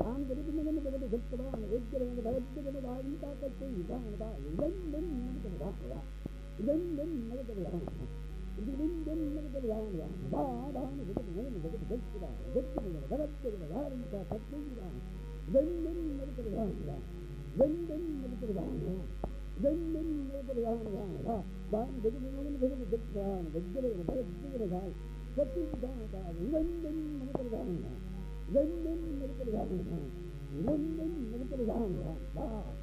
தான் விரும்பினவன் விருது செல்கிறான் வைக்கிறவன் பயத்துகிறது வாழும் தாக்கத்தை இதான் இளந்தன் நடக்கிறதா இளந்தன் நடக்கிறதா இளந்தன் நடக்கிறதா வாடான விருது விருது செல்கிறான் வெற்றுகிறான் வரத்துகிற வாழும் தாக்கத்தை இதான் இளந்தன் நடக்கிறதா இளந்தன் நடக்கிறதா இளந்தன் நடக்கிறதா தான் விரும்பினவன் விருது செல்கிறான் வைக்கிறவன் பயத்துகிறதா சத்தியதான் இளந்தன் நடக்கிறதா இளந்தன் நடக்கிறதா இளந்தன் நடக்கிறதா